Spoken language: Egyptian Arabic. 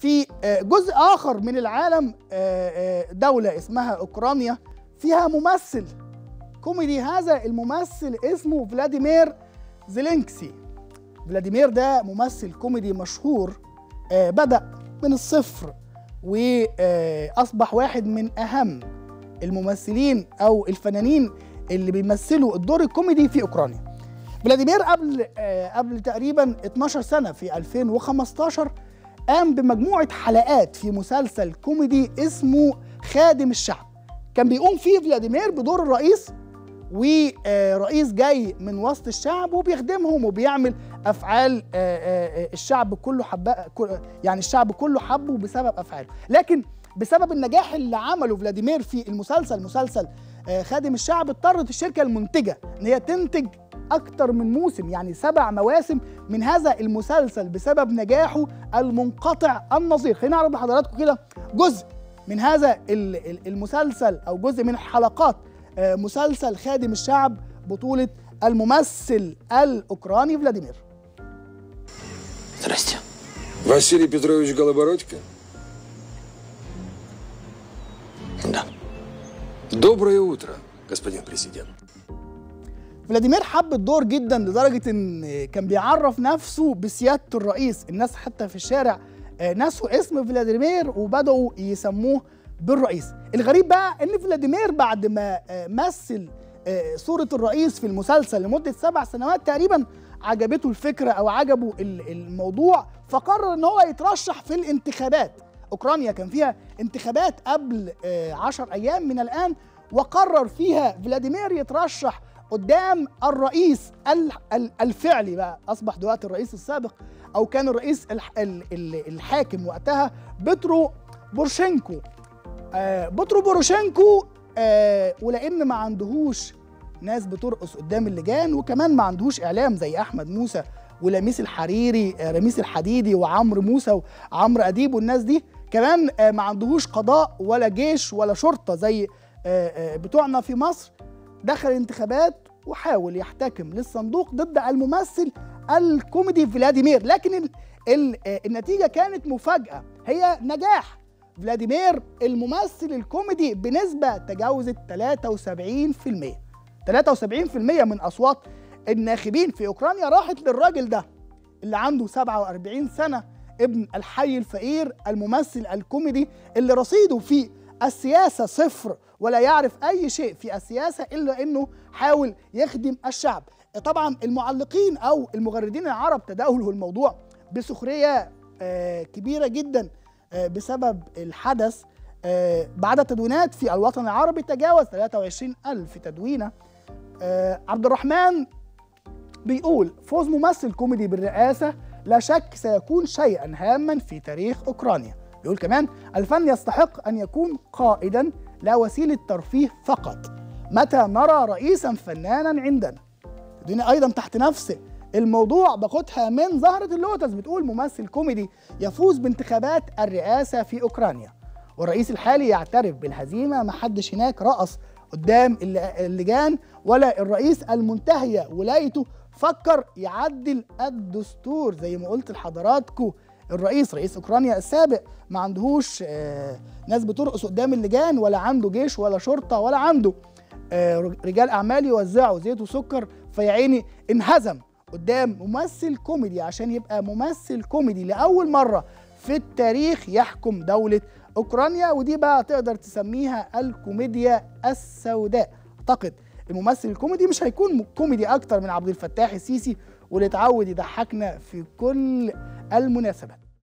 في جزء اخر من العالم دوله اسمها اوكرانيا فيها ممثل كوميدي هذا الممثل اسمه فلاديمير زيلينكسي فلاديمير ده ممثل كوميدي مشهور بدأ من الصفر واصبح واحد من اهم الممثلين او الفنانين اللي بيمثلوا الدور الكوميدي في اوكرانيا فلاديمير قبل قبل تقريبا 12 سنه في 2015 قام بمجموعه حلقات في مسلسل كوميدي اسمه خادم الشعب كان بيقوم فيه فلاديمير بدور الرئيس ورئيس جاي من وسط الشعب وبيخدمهم وبيعمل افعال الشعب كله حب يعني الشعب كله حبه بسبب افعاله لكن بسبب النجاح اللي عمله فلاديمير في المسلسل مسلسل خادم الشعب اضطرت الشركه المنتجه ان هي تنتج اكتر من موسم يعني سبع مواسم من هذا المسلسل بسبب نجاحه المنقطع النظير خلينا نعرض لحضراتكم كده جزء من هذا المسلسل او جزء من حلقات مسلسل خادم الشعب بطولة الممثل الأوكراني فلاديمير Здрасте. Василий Петрович Голобородько? Да. Доброе утро, господин президент. فلاديمير حب الدور جدا لدرجة ان كان بيعرف نفسه بسيادة الرئيس الناس حتى في الشارع نسوا اسم فلاديمير وبدأوا يسموه بالرئيس الغريب بقى ان فلاديمير بعد ما مثل صورة الرئيس في المسلسل لمدة سبع سنوات تقريبا عجبته الفكرة او عجبه الموضوع فقرر ان هو يترشح في الانتخابات اوكرانيا كان فيها انتخابات قبل عشر ايام من الان وقرر فيها فلاديمير يترشح قدام الرئيس الفعلي بقى اصبح دلوقتي الرئيس السابق او كان الرئيس الحاكم وقتها بترو بورشينكو آه بطرو بوروشينكو آه ولان ما عندهوش ناس بترقص قدام اللجان وكمان ما عندهوش اعلام زي احمد موسى ولميس الحريري آه رميس الحديدي وعمرو موسى وعمرو اديب والناس دي كمان آه ما عندهوش قضاء ولا جيش ولا شرطه زي آه آه بتوعنا في مصر دخل انتخابات وحاول يحتكم للصندوق ضد الممثل الكوميدي فلاديمير لكن ال ال آه النتيجه كانت مفاجاه هي نجاح فلاديمير الممثل الكوميدي بنسبة تجاوزت 73% 73% من أصوات الناخبين في أوكرانيا راحت للراجل ده اللي عنده 47 سنة ابن الحي الفقير الممثل الكوميدي اللي رصيده في السياسة صفر ولا يعرف أي شيء في السياسة إلا أنه حاول يخدم الشعب طبعا المعلقين أو المغردين العرب تداولوا الموضوع بسخرية كبيرة جداً بسبب الحدث بعد تدوينات في الوطن العربي تجاوز 23 ألف تدوينة عبد الرحمن بيقول فوز ممثل كوميدي بالرئاسة لا شك سيكون شيئا هاما في تاريخ أوكرانيا بيقول كمان الفن يستحق أن يكون قائدا لا وسيلة ترفيه فقط متى نرى رئيسا فنانا عندنا تدوينة أيضا تحت نفس الموضوع باخدها من زهرة اللوتس بتقول ممثل كوميدي يفوز بانتخابات الرئاسة في أوكرانيا والرئيس الحالي يعترف بالهزيمة محدش هناك رقص قدام اللجان ولا الرئيس المنتهية ولايته فكر يعدل الدستور زي ما قلت لحضراتكم الرئيس رئيس اوكرانيا السابق ما عندهوش آه ناس بترقص قدام اللجان ولا عنده جيش ولا شرطه ولا عنده آه رجال اعمال يوزعوا زيت وسكر فيا عيني انهزم قدام ممثل كوميدي عشان يبقى ممثل كوميدي لاول مره في التاريخ يحكم دوله اوكرانيا ودي بقى تقدر تسميها الكوميديا السوداء اعتقد الممثل الكوميدي مش هيكون كوميدي اكتر من عبد الفتاح السيسي واللي اتعود يضحكنا في كل المناسبات